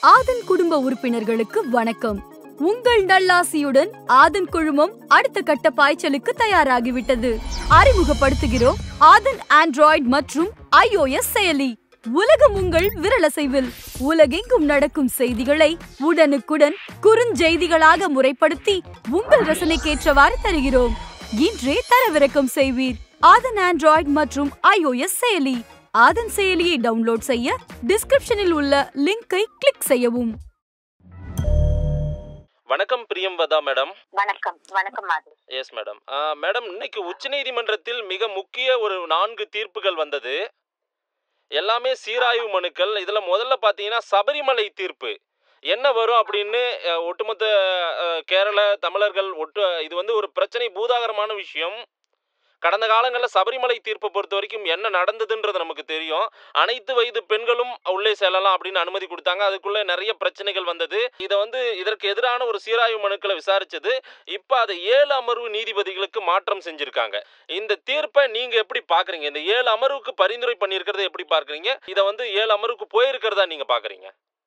ஆதன் குடும்ப உறுப்பினர்களுக்கு வணக்கம் உங்கள் நல்லாசியுடன் ஆதன் குழுமம் அடுத்த கட்ட பாய்ச்சலுக்கு தயாராகிவிட்டது அறிமுகப்படுத்துகிறோம் ஆதன் ஆண்ட்ராய்டு மற்றும் iOS செயலி உலகம் உங்கள் விரலசைவில் உலகெங்கும் நடக்கும் செய்திகளை உடனுக்குடன் குறுஞ்செய்திகளாக முறைப்படுத்தி உங்கள் ரசனைக்கேற்றவாறு தருகிறோம் இன்றே தரவிறக்கம் செய்வீர் ஆதன் ஆண்ட்ராய்டு மற்றும் iOS செயலி ஆதன் செயலியை டவுன்லோட் செய்ய டிஸ்கிரிப்ஷனில் உள்ள லிங்கை கிளிக் செய்யவும் வணக்கம் பிரியம்பதா மேடம் வணக்கம் வணக்கம் மாது எஸ் மேடம் மேடம் இன்னைக்கு உச்சநீதிமன்றத்தில் மிக முக்கிய ஒரு நான்கு தீர்ப்புகள் வந்தது எல்லாமே சீராய்வு மனுக்கள் இதில் முதல்ல பார்த்தீங்கன்னா சபரிமலை தீர்ப்பு என்ன வரும் அப்படின்னு அஹ், ஒட்டுமொத்த அஹ், கேரள தமிழர்கள் ஒட்டு இது வந்து ஒரு பிரச்சனை பூதாகரமான விஷயம் கடந்த காலங்களில் சபரிமலை தீர்ப்பை பொறுத்த வரைக்கும் என்ன நடந்ததுன்றது நமக்கு தெரியும் அனைத்து வயது பெண்களும் உள்ளே செல்லலாம் அப்படின்னு அனுமதி கொடுத்தாங்க அதுக்குள்ளே நிறைய பிரச்சனைகள் வந்தது இதை வந்து இதற்கு எதிரான ஒரு சீராய்வு மனுக்களை விசாரிச்சது இப்போ அதை ஏழு அமர்வு நீதிபதிகளுக்கு மாற்றம் செஞ்சிருக்காங்க இந்த தீர்ப்பை நீங்க எப்படி பாக்குறீங்க இந்த ஏழு அமர்வுக்கு பரிந்துரை பண்ணியிருக்கிறத எப்படி பார்க்கறீங்க இதை வந்து ஏழு அமர்வுக்கு போயிருக்கிறதா நீங்க பாக்குறீங்க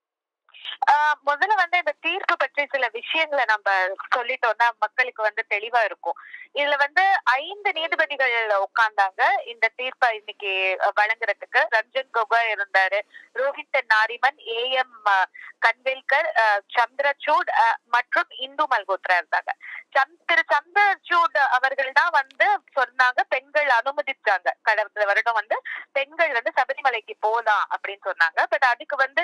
ஆஹ் முதல்ல வந்து இந்த தீர்ப்பு பற்றி சில விஷயங்களை நம்ம சொல்லிட்டோம்னா மக்களுக்கு வந்து தெளிவா இருக்கும் இதுல வந்து ஐந்து நீதிபதிகள் உட்கார்ந்தாங்க இந்த தீர்ப்பை இன்னைக்கு அஹ், வழங்குறதுக்கு ரஞ்சன் கோகோய் இருந்தாரு ரோஹித் நாரிமன் ஏ எம் கன்வேல்கர் அஹ், சந்திரசூட் அஹ், மற்றும் இந்து மல்கோத்ரா இருந்தாங்க சந்த்- திரு சந்திரசூட் அவர்கள் தான் வந்து சொன்னாங்க பெண்கள் அனுமதிச்சாங்க கடந்த வருடம் வந்து பெண்கள் வந்து சபரிமலைக்கு போலாம் அப்படின்னு சொன்னாங்க பட் அதுக்கு வந்து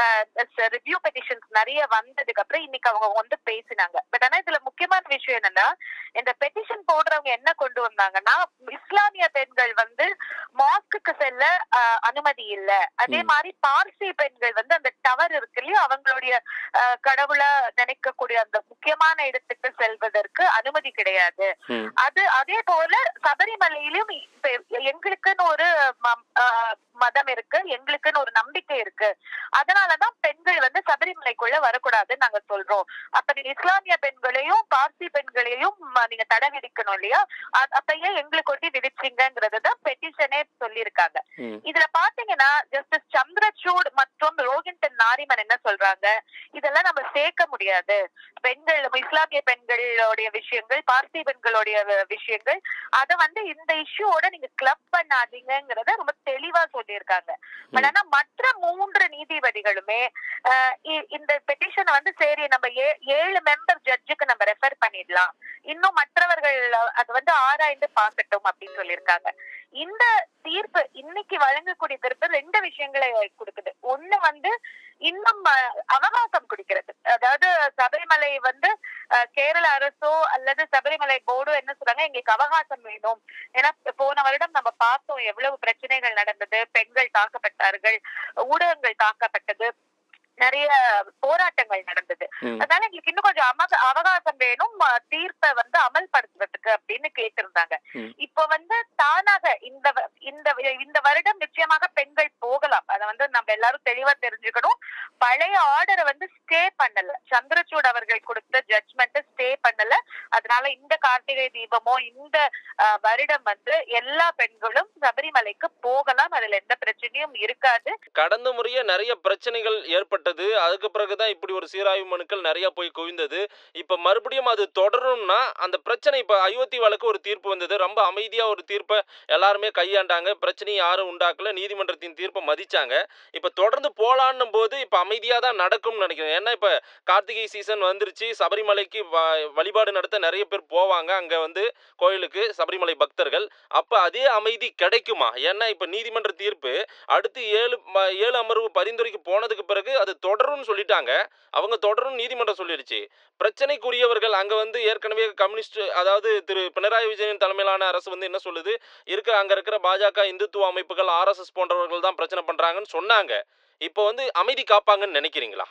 ரிவ்யூ பெட்டிஷன்ஸ் நிறைய வந்ததுக்கு அப்புறம் இன்னைக்கு அவங்க வந்து பேசினாங்க பட் ஆனா இதுல முக்கியமான விஷயம் என்னன்னா இந்த பெட்டிஷன் போடுறவங்க என்ன கொண்டு வந்தாங்கன்னா இஸ்லாமிய பெண்கள் வந்து மாஸ்க்கு செல்ல ஆஹ், அனுமதி இல்ல அதே ம். மாதிரி பார்சி பெண்கள் வந்து அந்த டவர் இருக்கு இல்லையா அவங்களுடைய ஆஹ், கடவுளா நினைக்கக்கூடிய அந்த முக்கியமான இடத்துக்கு செல்வதற்கு அனுமதி கிடையாது ம். அது அதே போல சபரிமலையிலும் இப்ப எங்களுக்குன்னு ஒரு ம- ஆஹ் மதம் இருக்கு எங்களுக்குன்னு ஒரு நம்பிக்கை இருக்கு அதனாலதான் பெண்கள் வந்து சபரிமலைக்குள்ள வரக்கூடாதுன்னு நாங்க சொல்றோம் அப்ப நீங்க இஸ்லாமிய பெண்களையும் பார்சி பெண்களையும் ம, நீங்க தடை விதிக்கணும் இல்லையா அ- அப்ப ஏன் எங்களுக்கு ஒட்டி விதிச்சிங்கிறது தான் பெட்டிஷனே சொல்லியிருக்காங்க ம். இதுல பாத்தீங்கன்னா ஜஸ்டிஸ் சந்திரசூட் மற்றும் ரோஹின்டன் நாரிமன் என்ன சொல்றாங்க இதெல்லாம் நம்ம சேர்க்க முடியாது பெண்கள் இஸ்லாமிய பெண்களுடைய விஷயங்கள் பார்சி பெண்களுடைய வ- விஷயங்கள் அத வந்து இந்த இஷ்யூவோட நீங்க கிளப் பண்ணாதீங்கங்கறத ரொம்ப தெளிவா சொல்லியிருக்காங்க பட் ஆனா மற்ற மூன்று நீதிபதிகளுமே அஹ், இ- இந்த பெட்டிஷனை வந்து சரி நம்ம ஏ- ஏழு மெம்பர் ஜட்ஜுக்கு நம்ம ரெஃபர் பண்ணிடலாம் இன்னும் மற்றவர்கள் அது வந்து ஆராய்ந்து பார்க்கட்டும் அப்படின்னு சொல்லியிருக்காங்க இந்த தீர்ப்பு இன்னைக்கு வழங்கக்கூடிய தீர்ப்பு ரெண்டு விஷயங்களை கொடுக்குது ஒண்ணு வந்து இன்னும் அஹ், அவகாசம் கொடுக்கிறது அதாவது சபரிமலை வந்து அஹ், கேரள அரசோ அல்லது சபரிமலை போர்டோ என்ன சொல்றாங்க எங்களுக்கு அவகாசம் வேணும் ஏன்னா போன வருடம் நம்ம பார்த்தோம் எவ்வளவு பிரச்சனைகள் நடந்தது பெண்கள் தாக்கப்பட்டார்கள் ஊடகங்கள் தாக்கப்பட்டது நிறைய போராட்டங்கள் நடந்தது ம். அதனால எங்களுக்கு இன்னும் கொஞ்சம் அமக அவகாசம் வேணும் அஹ், தீர்ப்பை வந்து அமல்படுத்துறதுக்கு அப்படின்னு கேட்டிருந்தாங்க ம். இப்போ வந்து தானாக இந்த வ- இந்த வ- இந்த வருடம் நிச்சயமாக பெண்கள் போகலாம் அதை வந்து நம்ம எல்லாரும் தெளிவா தெரிஞ்சுக்கணும் பழைய ஆர்டரை வந்து ஸ்டே பண்ணல சந்திரசூட் அவர்கள் கொடுத்த ஜட்மெண்ட் ஸ்டே பண்ணல அதனால இந்த கார்த்திகை தீபமோ இந்த அஹ், வருடம் வந்து எல்லா பெண்களும் சபரிமலைக்கு போகலாம் அதுல எந்த பிரச்சனையும் இருக்காது கடந்த முறையே நிறைய பிரச்சனைகள் ஏற்பட்டது அதுக்கு பிறகுதான் இப்படி ஒரு சீராய்வு மனுக்கள் நிறைய போய் குவிந்தது இப்ப மறுபடியும் அது தொடரும்னா அந்த பிரச்சனை இப்ப அயோத்தி வழக்கு ஒரு தீர்ப்பு வந்தது ரொம்ப அமைதியா ஒரு தீர்ப்பை எல்லாருமே கையாண்டாங்க பிரச்சனையை யாரும் உண்டாக்கல நீதிமன்றத்தின் தீர்ப்பை மதிச்சாங்க இப்ப தொடர்ந்து போலான்னும் போது இப்ப அமைதியா தான் நடக்கும்னு நினைக்கிறேன் ஏன்னா இப்ப கார்த்திகை சீசன் வந்துருச்சு சபரிமலைக்கு வ- வழிபாடு நடத்த நிறைய பேர் போவாங்க அங்க வந்து கோயிலுக்கு சபரிமலை பக்தர்கள் அப்ப அதே அமைதி கிடைக்குமா ஏன்னா இப்ப நீதிமன்ற தீர்ப்பு அடுத்து ஏழு ம- ஏழு அமர்வு பரிந்துரைக்கு போனதுக்கு பிறகு அது தொடரும்னு சொல்லிட்டாங்க அவங்க தொடரும் நீதிமன்றம் சொல்லிடுச்சு பிரச்சனைக்குரியவர்கள் அங்க வந்து ஏற்கனவே கம்யூனிஸ்ட் அதாவது திரு பினராயி விஜயன் தலைமையிலான அரசு வந்து என்ன சொல்லுது இருக்கிற அங்க இருக்கிற பாஜக இந்துத்துவ அமைப்புகள் ஆர்எஸ்எஸ் போன்றவர்கள் தான் பிரச்சனை பண்றாங்கன்னு சொன்னாங்க இப்போ வந்து அமைதி காப்பாங்கன்னு நினைக்கிறீங்களா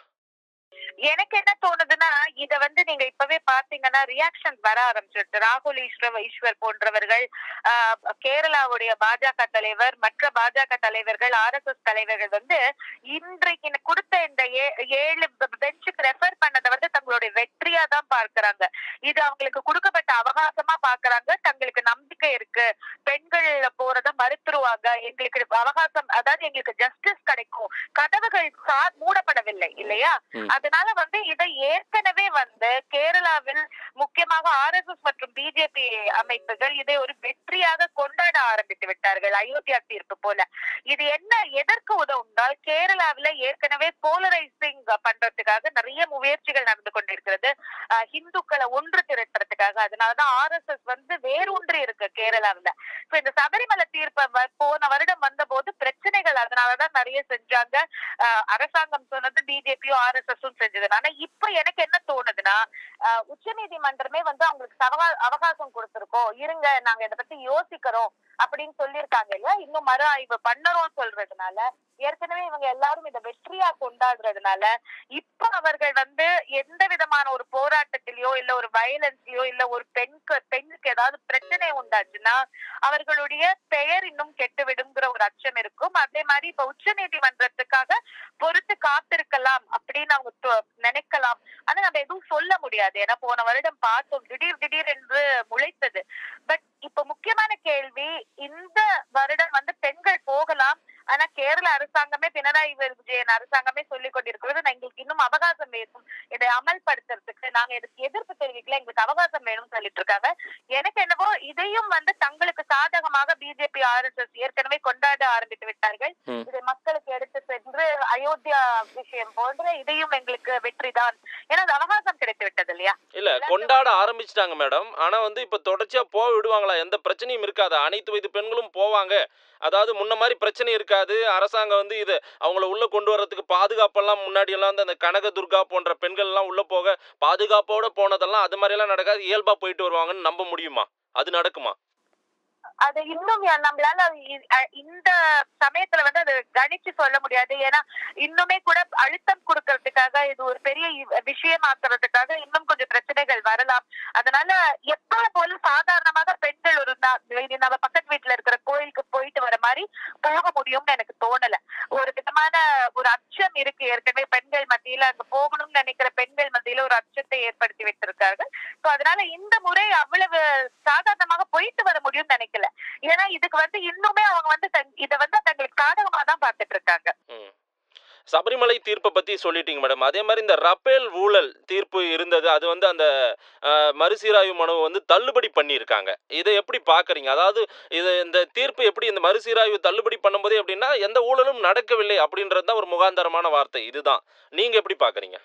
எனக்கு என்ன தோணுதுன்னா இத வந்து நீங்க இப்பவே பாத்தீங்கன்னா ரியாக்ஷன் வர ஆரம்பிச்சிருச்சு ராகுல் ஈஸ்வர் ஈஸ்வர் போன்றவர்கள் ஆஹ், கேரளாவுடைய பாஜக தலைவர் மற்ற பாஜக தலைவர்கள் ஆர் எஸ் எஸ் தலைவர்கள் வந்து இன்றைக்கு இந்த கொடுத்த இந்த ஏ- ஏழு பெஞ்சுக்கு ரெஃபர் பண்ணதை வந்து தங்களோட அவங்களுடைய வெற்றியா தான் பார்க்கறாங்க இது அவங்களுக்கு கொடுக்கப்பட்ட அவகாசமா பாக்குறாங்க தங்களுக்கு நம்பிக்கை இருக்கு பெண்கள் போறத மறுத்துருவாங்க எங்களுக்கு அவகாசம் அதாவது எங்களுக்கு ஜஸ்டிஸ் கிடைக்கும் கதவுகள் சா- மூடப்படவில்லை இல்லையா ம். அதனால வந்து இதை ஏற்கனவே வந்து கேரளாவில் முக்கியமாக ஆர்எஸ்எஸ் மற்றும் பிஜேபி அமைப்புகள் இதை ஒரு வெற்றியாக கொண்டாட ஆரம்பித்து விட்டார்கள் அயோத்தியா தீர்ப்பு போல இது என்ன எதற்கு உதவும்னால் கேரளாவில ஏற்கனவே போலரைசிங் பண்றதுக்காக நிறைய முயற்சிகள் நடந்து கொண்டிருக்கிறது அஹ் இந்துக்களை ஒன்று திரட்டுறதுக்காக அதனாலதான் ஆர்எஸ்எஸ் வந்து வேரூன்றி இருக்கு கேரளாவுல இப்ப இந்த சபரிமலை தீர்ப்பை வ- போன வருடம் வந்த போது பிரச்சனைகள் அதனாலதான் நிறைய செஞ்சாங்க அஹ் அரசாங்கம் சொன்னது பிஜேபியும் ஆர்எஸ்எஸும் செஞ்சது ஆனா இப்ப எனக்கு என்ன தோணுதுன்னா உச்ச நீதிமன்றமே வந்து அவங்களுக்கு சவகா- அவகாசம் கொடுத்திருக்கோம் இருங்க நாங்க இதை பத்தி யோசிக்கிறோம் அப்படின்னு சொல்லியிருக்காங்க இல்லையா இன்னும் மறு ஆய்வு பண்ணறோம் சொல்றதுனால ஏற்கனவே இவங்க எல்லாரும் இதை வெற்றியா கொண்டாடுறதுனால இப்ப அவர்கள் வந்து எந்த விதமான ஒரு போராட்டத்திலயோ இல்ல ஒரு வயலன்ஸ்லயோ இல்ல ஒரு பெண்க்கு பெண்ணுக்கு ஏதாவது பிரச்சனை உண்டாச்சுன்னா அவர்களுடைய பெயர் இன்னும் கெட்டுவிடுங்கிற ஒரு அச்சம் இருக்கும் அதே மாதிரி இப்ப உச்ச நீதிமன்றத்துக்காக பொறுத்து காத்திருக்கலாம் அப்படின்னு அவங்க தொ- நினைக்கலாம் ஆனா நம்ம எதுவும் சொல்ல முடியாது ஏன்னா போன வருடம் பார்த்தோம் திடீர் திடீர் என்று முளைத்தது பட் இப்ப முக்கியமான கேள்வி இந்த வருடம் வந்து பெண்கள் போகலாம் ஆனா கேரள அரசாங்கமே பினராயி விஜயன் அரசாங்கமே சொல்லிக் கொண்டிருக்கிறது "நான் எங்களுக்கு இன்னும் அவகாசம் வேணும் இதை அமல்படுத்துறதுக்கு நாங்க இதுக்கு எதிர்ப்பு தெரிவிக்கல எங்களுக்கு அவகாசம் வேணும்னு சொல்லிட்டு இருக்காங்க எனக்கு என்னவோ இதையும் வந்து தங்களுக்கு சாதகமாக பிஜேபி ஆர்எஸ்எஸ் ஏற்கனவே கொண்டாட ஆரம்பித்து விட்டார்கள் ம். இதை மக்களுக்கு எடுத்து சென்று அயோத்தியா விஷயம் போன்ற இதையும் எங்களுக்கு வெற்றிதான் ஏன்னா அது அவகாசம் கிடைத்து விட்டது இல்லையா இல்ல கொண்டாட ஆரம்பிச்சிட்டாங்க மேடம் ஆனா வந்து இப்ப தொடர்ச்சியா போக விடுவாங்களா எந்த பிரச்சனையும் இருக்காது அனைத்து வயது பெண்களும் போவாங்க அதாவது முன்ன மாதிரி பிரச்சனை இருக்காது அரசாங்கம் வந்து இது அவங்கள உள்ள கொண்டு வர்றதுக்கு பாதுகாப்பெல்லாம் முன்னாடி எல்லாம் வந்து அந்த கனக துர்கா போன்ற பெண்கள் எல்லாம் உள்ள போக பாதுகாப்போட போனதெல்லாம் அது மாதிரி எல்லாம் நடக்காது இயல்பா போயிட்டு வருவாங்கன்னு நம்ப முடியுமா அது நடக்குமா அது இன்னும் யா- நம்மளால இ- அ- இந்த சமயத்துல வந்து அது கணிச்சு சொல்ல முடியாது ஏன்னா இன்னுமே கூட அழுத்தம் கொடுக்கறதுக்காக இது ஒரு பெரிய இ- விஷயமாக்குறதுக்காக இன்னும் கொஞ்சம் பிரச்சனைகள் வரலாம் அதனால எப்ப போல சாதாரணமாக பெண்கள் ஒரு நா- இது நம்ம பக்கத்து வீட்டுல இருக்கிற கோயிலுக்கு போயிட்டு வர மாதிரி போக முடியும்னு எனக்கு தோணல ஒரு விதமான ஒரு அச்சம் இருக்கு ஏற்கனவே பெண்கள் மத்தியில அங்க போகணும்னு நினைக்கிற பெண்கள் மத்தியில ஒரு அச்சத்தை ஏற்படுத்தி விட்டிருக்கார்கள் சோ அதனால இந்த முறை அவ்வளவு சாதாரணமாக போயிட்டு வர முடியும்னு நினைக்கல ஏன்னா இதுக்கு வந்து இன்னுமே அவங்க வந்து தங்- இத வந்து தங்களுக்கு சாதகமா தான் பார்த்துட்டு இருக்காங்க ம். சபரிமலை தீர்ப்பை பத்தி சொல்லிட்டீங்க மேடம் அதே மாதிரி இந்த ரபேல் ஊழல் தீர்ப்பு இருந்தது அது வந்து அந்த அஹ், மறுசீராய்வு மனுவை வந்து தள்ளுபடி பண்ணியிருக்காங்க இதை எப்படி பார்க்கறீங்க அதாவது இது இந்த தீர்ப்பு எப்படி இந்த மறுசீராய்வு தள்ளுபடி பண்ணும்போது எப்படின்னா எந்த ஊழலும் நடக்கவில்லை அப்படின்றது தான் ஒரு முகாந்தரமான வார்த்தை இதுதான் நீங்க எப்படி பார்க்கறீங்க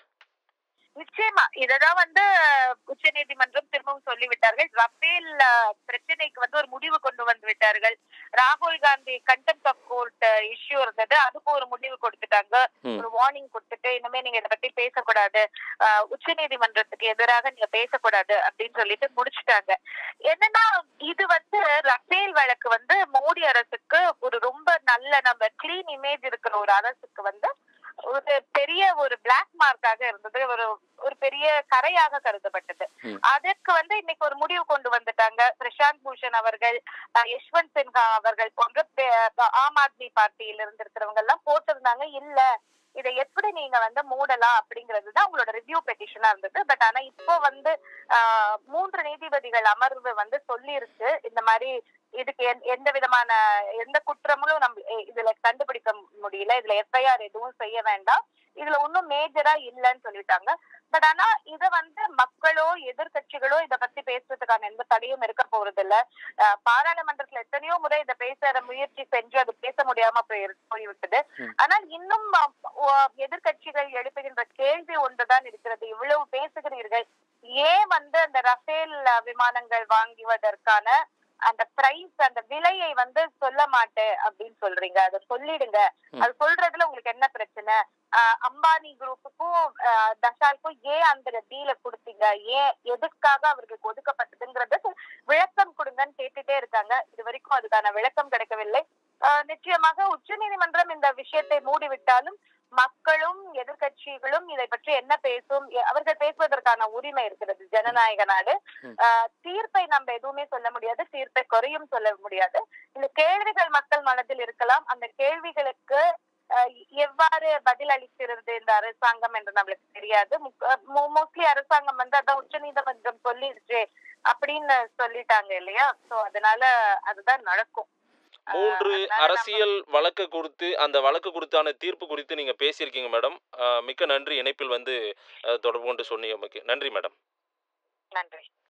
நிச்சயமா இததான் வந்து உச்ச நீதிமன்றம் திரும்பவும் சொல்லிவிட்டார்கள் ரஃபேல் அஹ், பிரச்சனைக்கு வந்து ஒரு முடிவு கொண்டு வந்து விட்டார்கள் ராகுல் Gandhi contempt of court issue இருந்தது அதுக்கு ஒரு முடிவு கொடுத்துட்டாங்க ம். ஒரு வார்னிங் கொடுத்துட்டு இனிமே நீங்க இதை பத்தி பேசக்கூடாது உச்ச நீதிமன்றத்துக்கு எதிராக நீங்க பேசக்கூடாது அப்படின்னு சொல்லிட்டு முடிச்சுட்டாங்க என்னன்னா இது வந்து ரஃபேல் வழக்கு வந்து மோடி அரசுக்கு ஒரு ரொம்ப நல்ல நம்ம கிளீன் இமேஜ் இருக்கிற ஒரு அரசுக்கு வந்து ஒரு பெரிய ஒரு பிளாக் மார்க்காக இருந்தது ஒரு ஒரு பெரிய கரையாக கருதப்பட்டது ம். அதற்கு வந்து இன்னைக்கு ஒரு முடிவு கொண்டு வந்துட்டாங்க பிரசாந்த் பூஷன் அவர்கள் அஹ், யஷ்வந்த் சின்ஹா அவர்கள் போன்ற பே- ஆம் ஆத்மி பார்ட்டியில இருந்து இருக்கிறவங்க எல்லாம் போட்டிருந்தாங்க இல்ல இதை எப்படி நீங்க வந்து மூடலாம் அப்படிங்கிறது தான் உங்களோட ரிவ்யூ பெட்டிஷனா இருந்தது பட் ஆனா இப்போ வந்து ஆஹ், மூன்று நீதிபதிகள் அமர்வு வந்து சொல்லி இருக்கு இந்த மாதிரி இதுக்கு எந்த- எந்த விதமான எந்த குற்றமும் நம்ம இ- இதுல கண்டுபிடிக்க முடியல இதுல எஃப்ஐஆர் எதுவும் செய்ய வேண்டாம் இதுல ஒன்னும் மேஜரா இல்லைன்னு சொல்லிட்டாங்க பட் ஆனா இத வந்து மக்களோ எதிர்க்கட்சிகளோ இத பத்தி பேசுறதுக்கான எந்த தடையும் இருக்க போறது இல்ல அஹ் பாராளுமன்றத்துல எத்தனையோ முறை இத பேசுற முயற்சி செஞ்சு அது பேச முடியாம போய் போய்விட்டது ம். ஆனால் இன்னும் அஹ், அஹ், எதிர்க்கட்சிகள் எழுப்புகின்ற கேள்வி ஒன்றுதான் இருக்கிறது இவ்வளவு பேசுகிறீர்கள் ஏன் வந்து அந்த ரஃபேல் அஹ், விமானங்கள் வாங்குவதற்கான அந்த பிரைஸ் அந்த விலையை வந்து சொல்ல மாட்டேன் அப்படின்னு சொல்றீங்க அதை சொல்லிடுங்க ம். அது சொல்றதுல உங்களுக்கு என்ன பிரச்சனை ஆஹ் அம்பானி குரூப்புக்கும் ஆஹ் தஷாலுக்கும் ஏன் அந்த டீல கொடுத்தீங்க ஏன் எதுக்காக அவர்களுக்கு ஒதுக்கப்பட்டதுங்கிறது விளக்கம் கொடுங்கன்னு கேட்டுட்டே இருக்காங்க இது வரைக்கும் அதுக்கான விளக்கம் கிடைக்கவில்லை ஆஹ் நிச்சயமாக உச்சநீதிமன்றம் இந்த விஷயத்தை மூடிவிட்டாலும் மக்களும் எதிர்க்கட்சிகளும் இதை பற்றி என்ன பேசும் எ- அவர்கள் பேசுவதற்கான உரிமை இருக்கிறது ஜனநாயக நாடு ம். ஆஹ் தீர்ப்பை நம்ம எதுவுமே சொல்ல முடியாது தீர்ப்பை குறையும் சொல்ல முடியாது இந்த கேள்விகள் மக்கள் மனதில் இருக்கலாம் அந்த கேள்விகளுக்கு அஹ், எவ்வாறு பதில் அளிக்கிறது இந்த அரசாங்கம் என்று நம்மளுக்கு தெரியாது மோஸ்ட்லி அரசாங்கம் வந்து அதான் உச்சநீதிமன்றம் சொல்லிடுச்சு அப்படின்னு சொல்லிட்டாங்க இல்லையா சோ அதனால அதுதான் நடக்கும் அஹ், மூன்று அதனால நம்ம- அரசியல் வழக்கு குறித்து அந்த வழக்கு குறித்தான தீர்ப்பு குறித்து நீங்க பேசியிருக்கீங்க மேடம் அஹ், மிக்க நன்றி இணைப்பில் வந்து அஹ், தொடர்பு கொண்டு சொன்னீங்க நன்றி மேடம் நன்றி